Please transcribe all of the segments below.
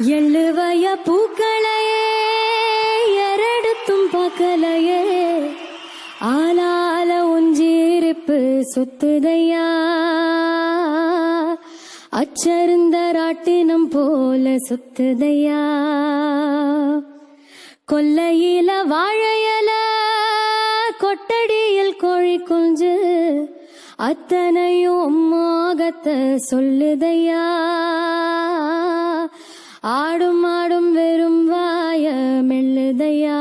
எள்ளுவய பூக்களையே எரடுத்தும் பக்கலையே ஆளால ஒஞ்சிருப்பு சுத்துதையா அச்சருந்த ராட்டினம் போல சுத்துதையா கொல்லையில வாழையல கொட்டடியில் கோழி குஞ்சு அத்தனையும் மோகத்தை சொல்லுதையா ஆடும் ஆடும் வெறும் வாய மெல்லுதையா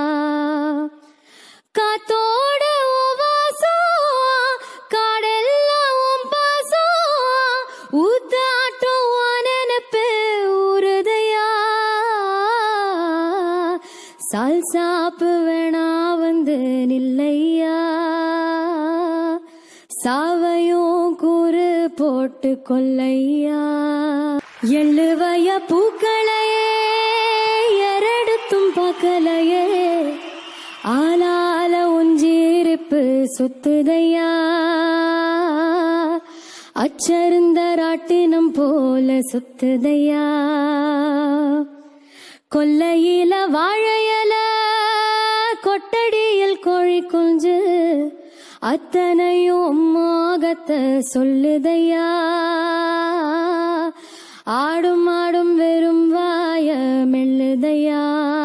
காத்தோட உன் வாசம், காடெல்லாம் உன் பாசம், ஊத்தாட்டம் உன் நினைப்பு ஊறுதையா. சால் சாப்பு வேணா வந்து நில்லையா சாவையும் கூறு போட்டு கொல்லையா எள்ளுவய பூக்களையே எரடுத்தும் பக்கலையே ஆளால ஒஞ்சிருப்பு சுத்துதையா அச்சருந்த ராட்டினம் போல சுத்துதையா கொல்லையில வாழையல கொட்டடியில் கோழி குஞ்சு அத்தனையும் மோகத்தை சொல்லுதையா ஆடும் ஆடும் வெறும் வாய மெல்லுதையா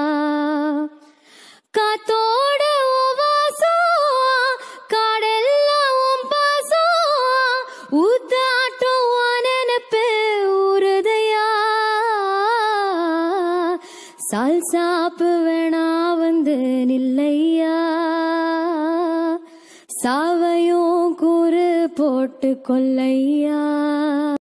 காத்தோட உன் வாசம், காடெல்லாம் உன் பாசம், ஊத்தாட்டம் உன் நினைப்பு ஊறுதையா. சால் சாப்பு வேணா வந்து நில்லையா சாவையும் கூறு போட்டு கொல்லையா